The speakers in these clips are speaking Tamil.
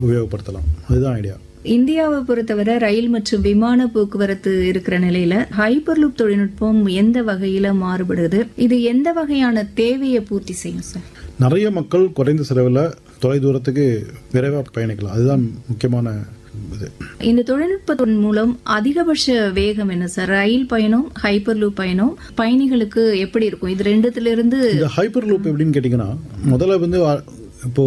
உபயோகப்படுத்தலாம் அதுதான் ஐடியா இந்தியாவை பொறுத்தவரை ரயில் மற்றும் விமான போக்குவரத்து இருக்கிற நிலையில ஹைப்பர்லூப் தொழில்நுட்பம் எந்த வகையில மாறுபடுது இது எந்த வகையான தேவையை பூர்த்தி செய்யும் சார் நிறைய மக்கள் குறைந்த செலவில் தொலை தூரத்துக்கு விரைவாக பயணிக்கலாம் அதுதான் முக்கியமான இது இந்த தொழில்நுட்பத்தின் மூலம் அதிகபட்ச வேகம் என்ன சார் ரயில் பயணம் ஹைப்பர்லூப் பயணம் பயணிகளுக்கு எப்படி இருக்கும் இது ரெண்டுத்துல இருந்து இந்த ஹைப்பர் லூப் எப்படின்னு கேட்டிங்கன்னா முதல்ல வந்து அ- இப்போ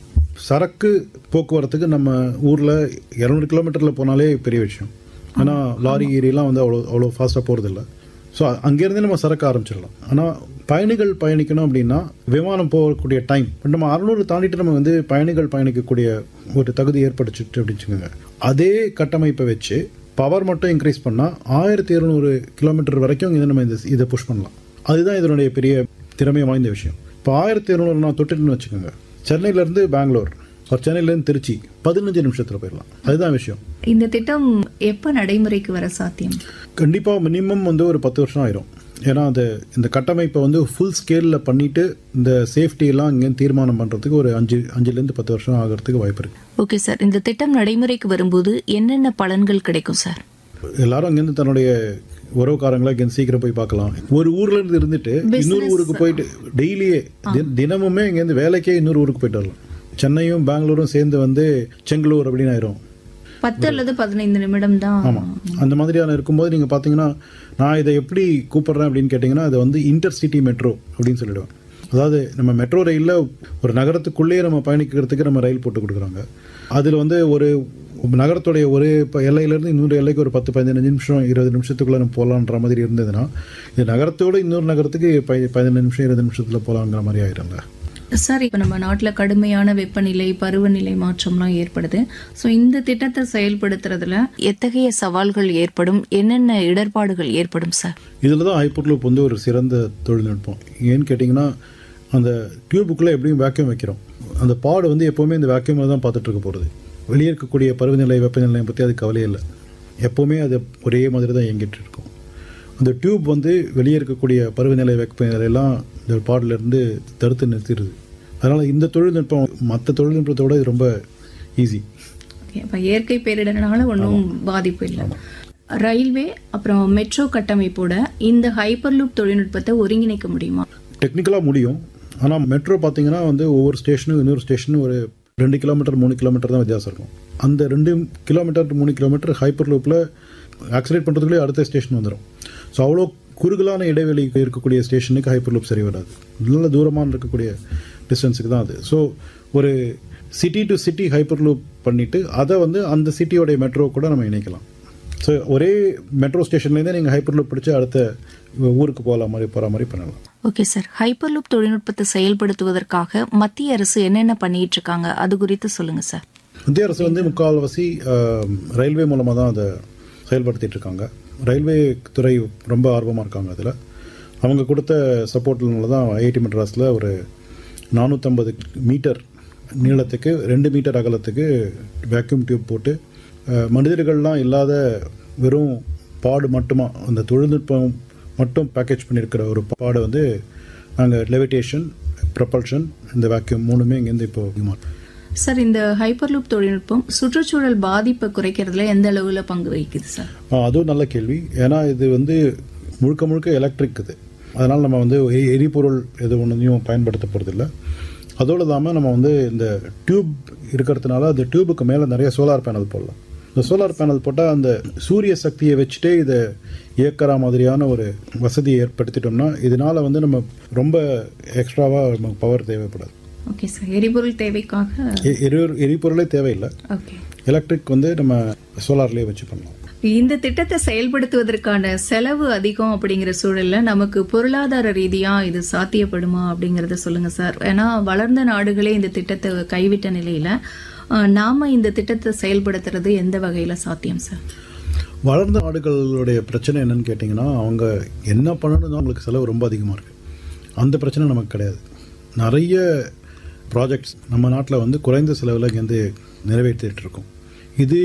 சரக்கு போக்குவரத்துக்கு நம்ம ஊரில் இரநூறு கிலோமீட்டரில் போனாலே பெரிய விஷயம் ஏன்னா லாரி ஏரியெல்லாம் வந்து அவ்வளோ அவ்வளோ ஃபாஸ்ட்டாக போகிறதில்ல ஸோ அங்கேருந்தே நம்ம சரக்கு ஆரம்பிச்சிடலாம் ஆனால் பயணிகள் பயணிக்கணும் அப்படின்னா விமானம் போகக்கூடிய டைம் நம்ம அறநூறு தாண்டிட்டு நம்ம வந்து பயணிகள் பயணிக்கக்கூடிய ஒரு தகுதி ஏற்படுச்சிட்டு அப்படின்னு வச்சுக்கோங்க அதே கட்டமைப்பை வச்சு பவர் மட்டும் இன்க்ரீஸ் பண்ணால் ஆயிரத்தி இருநூறு கிலோமீட்டர் வரைக்கும் இதை நம்ம இந்த இதை புஷ் பண்ணலாம் அதுதான் இதனுடைய பெரிய திறமை வாய்ந்த விஷயம் இப்போ ஆயிரத்தி இருநூறு நான் தொட்டுட்டுன்னு வச்சுக்கோங்க சென்னையிலேருந்து பெங்களூர் ஒரு சென்னையிலேருந்து திருச்சி பதினஞ்சு நிமிஷத்தில் போயிடலாம் அதுதான் விஷயம் இந்த திட்டம் எப்ப நடைமுறைக்கு வர சாத்தியம் கண்டிப்பாக மினிமம் வந்து ஒரு பத்து வருஷம் ஆயிரும் ஏன்னா அந்த இந்த கட்டமைப்பை வந்து ஃபுல் ஸ்கேலில் பண்ணிட்டு இந்த சேஃப்டி எல்லாம் இங்கேருந்து தீர்மானம் பண்ணுறதுக்கு ஒரு அஞ்சு அஞ்சுலேருந்து பத்து வருஷம் ஆகிறதுக்கு வாய்ப்பு இருக்கு ஓகே சார் இந்த திட்டம் நடைமுறைக்கு வரும்போது என்னென்ன பலன்கள் கிடைக்கும் சார் எல்லாரும் அங்கேருந்து தன்னுடைய உறவுக்காரங்களை இங்கேருந்து சீக்கிரம் போய் பார்க்கலாம் ஒரு ஊர்ல இருந்து இருந்துட்டு இன்னொரு ஊருக்கு போயிட்டு டெய்லியே தி- தினமுமே இங்கேருந்து வேலைக்கே இன்னொரு ஊருக்கு போயிட்டு வரலாம் சென்னையும் பெங்களூரும் சேர்ந்து வந்து செங்களூர் அப்படின்னு ஆயிரும் பத்து அல்லது பதினைந்து நிமிடம் தான் ஆமாம் அந்த மாதிரியான இருக்கும்போது நீங்கள் பார்த்தீங்கன்னா நான் இதை எப்படி கூப்பிடுறேன் அப்படின்னு கேட்டிங்கன்னா அது வந்து இன்டர் சிட்டி மெட்ரோ அப்படின்னு சொல்லிடுவேன் அதாவது நம்ம மெட்ரோ ரயிலில் ஒரு நகரத்துக்குள்ளேயே நம்ம பயணிக்கிறதுக்கு நம்ம ரயில் போட்டு கொடுக்குறாங்க அதில் வந்து ஒரு நகரத்துடைய ஒரு இப்போ எல்லையிலேருந்து இன்னொரு எல்லைக்கு ஒரு பத்து பதினஞ்சு நிமிஷம் இருபது நிமிஷத்துக்குள்ளே நம்ம போகலான்ற மாதிரி இருந்ததுன்னா இது நகரத்தோட இன்னொரு நகரத்துக்கு ப பதினஞ்சு நிமிஷம் இருபது நிமிஷத்தில் போகலாங்கிற மாதிரி ஆயிருங்க சார் இப்போ நம்ம நாட்டில் கடுமையான வெப்பநிலை பருவநிலை மாற்றம்லாம் ஏற்படுது ஸோ இந்த திட்டத்தை செயல்படுத்துறதுல எத்தகைய சவால்கள் ஏற்படும் என்னென்ன இடர்பாடுகள் ஏற்படும் சார் இதில் தான் ஹைப்பர்லூப் வந்து ஒரு சிறந்த தொழில்நுட்பம் ஏன்னு கேட்டிங்கன்னா அந்த டியூபுக்குள்ளே எப்படியும் வேக்யூம் வைக்கிறோம் அந்த பாடு வந்து எப்போவுமே இந்த வேக்யூமில் தான் பார்த்துட்டு இருக்க போகிறது வெளியே இருக்கக்கூடிய பருவநிலை வெப்பநிலையை பற்றி அது கவலையே இல்லை எப்போவுமே அது ஒரே மாதிரி தான் இயங்கிட்டு இருக்கும் அந்த டியூப் வந்து வெளியே இருக்கக்கூடிய பருவநிலை வெப்பநிலையெல்லாம் இந்த பாடிலேருந்து தடுத்து நிறுத்திடுது அதனால் இந்த தொழில்நுட்பம் மற்ற தொழில்நுட்பத்தோட இது ரொம்ப ஈஸி இப்போ இயற்கை பேரிடர்னால ஒன்றும் பாதிப்பு இல்லை ரயில்வே அப்புறம் மெட்ரோ கட்டமைப்போட இந்த ஹைப்பர்லூப் தொழில்நுட்பத்தை ஒருங்கிணைக்க முடியுமா டெக்னிக்கலாக முடியும் ஆனால் மெட்ரோ பார்த்தீங்கன்னா வந்து ஒவ்வொரு ஸ்டேஷனும் இன்னொரு ஸ்டேஷனும் ஒரு ரெண்டு கிலோமீட்டர் மூணு கிலோமீட்டர் தான் வித்தியாசம் இருக்கும் அந்த ரெண்டு கிலோமீட்டர் மூணு கிலோமீட்டர் ஹைப்பர் லூப்பில் ஆக்சிலேட் பண்ணுறதுக்குள்ளே அடுத்த ஸ்டேஷன் வந்துடும் ஸோ அவ்வளோ குறுகலான இடைவெளி இருக்கக்கூடிய ஸ்டேஷனுக்கு ஹைப்பர் லூப் சரி வராது நல்ல தூரமாக இருக்கக்கூடிய டிஸ்டன்ஸுக்கு தான் அது ஸோ ஒரு city to city hyperloop பண்ணிவிட்டு அதை வந்து அந்த சிட்டியோடைய மெட்ரோ கூட நம்ம இணைக்கலாம் ஸோ ஒரே மெட்ரோ ஸ்டேஷன்லேருந்தே நீங்கள் ஹைப்பர் லூப் பிடிச்சி அடுத்த ஊருக்கு போகலாம் மாதிரி போகிற மாதிரி பண்ணலாம் ஓகே சார் ஹைப்பர்லூப் தொழில்நுட்பத்தை செயல்படுத்துவதற்காக மத்திய அரசு என்னென்ன பண்ணிட்டு இருக்காங்க அது குறித்து சொல்லுங்க சார் மத்திய அரசு வந்து முக்கால்வாசி ஆஹ், ரயில்வே மூலமாக தான் அதை செயல்படுத்திட்டு இருக்காங்க ரயில்வே துறை ரொம்ப ஆர்வமாக இருக்காங்க அதில் அவங்க கொடுத்த சப்போர்ட்னால தான் ஐஐடி மெட்ராஸில் ஒரு நானூற்றம்பது மீட்டர் நீளத்துக்கு ரெண்டு மீட்டர் அகலத்துக்கு வேக்யூம் டியூப் போட்டு ஆஹ், மனிதர்கள்லாம் இல்லாத வெறும் பாடு மட்டுமா அந்த தொழில்நுட்பம் மட்டும் பேக்கேஜ் பண்ணியிருக்கிற ஒரு பாடை வந்து நாங்கள் லெவிடேஷன் ப்ரப்பல்ஷன் இந்த வேக்யூம் மூணுமே இங்கேருந்து இப்போ அதிகமாக சார் இந்த ஹைப்பர்லூப் தொழில்நுட்பம் சுற்றுச்சூழல் பாதிப்பை குறைக்கிறதுல எந்த அளவுல பங்கு வகிக்குது சார் ஆ, அதுவும் நல்ல கேள்வி ஏன்னா இது வந்து முழுக்க முழுக்க எலக்ட்ரிக் இது அதனால் நம்ம வந்து எரி- எரிபொருள் எது ஒன்றையும் பயன்படுத்த போகிறதில்ல அதோடு இல்லாமல் நம்ம வந்து இந்த டியூப் இருக்கிறதுனால அந்த டியூபுக்கு மேலே நிறைய சோலார் பேனல் போடலாம் இந்த சோலார் பேனல் போட்டால் அந்த சூரிய சக்தியை வச்சுட்டே இதை இயக்கிற மாதிரியான ஒரு வசதியை ஏற்படுத்திட்டோம்னா இதனால் வந்து நம்ம ரொம்ப எக்ஸ்ட்ராவாக நமக்கு பவர் தேவைப்படாது ஓகே சார் எரிபொருள் தேவைக்காக எ- எரி எரிபொருளே தேவையில்லை ஓகே எலக்ட்ரிக் வந்து நம்ம சோலார்லேயே வச்சு பண்ணலாம் இந்த திட்டத்தை செயல்படுத்துவதற்கான செலவு அதிகம் அப்படிங்கிற சூழல்ல நமக்கு பொருளாதார ரீதியா இது சாத்தியப்படுமா அப்படிங்கறத சொல்லுங்க சார் ஏன்னா வளர்ந்த நாடுகளே இந்த திட்டத்தை கைவிட்ட நிலையில அஹ், நாம இந்த திட்டத்தை செயல்படுத்துறது எந்த வகையில சாத்தியம் சார் வளர்ந்த நாடுகளுடைய பிரச்சனை என்னன்னு கேட்டிங்கன்னா அவங்க என்ன பண்ணணும்னு அவங்களுக்கு செலவு ரொம்ப அதிகமாக இருக்குது அந்த பிரச்சனை நமக்கு கிடையாது நிறைய ப்ராஜெக்ட்ஸ் நம்ம நாட்டில் வந்து குறைந்த செலவில் இங்கேருந்து நிறைவேற்றிட்டு இருக்கோம் இது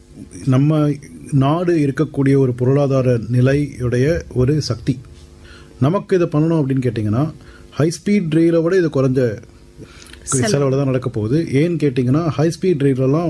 நம்ம நாடு இருக்கக்கூடிய ஒரு பொருளாதார நிலையுடைய ஒரு சக்தி நமக்கு இதை பண்ணணும் அப்படின்னு கேட்டிங்கன்னா ஹை ஸ்பீட் ரயிலை விட இது குறைஞ்ச செலவில் தான் நடக்க போகுது ஏன்னு கேட்டிங்கன்னா ஹை ஸ்பீட் ரயிலெல்லாம்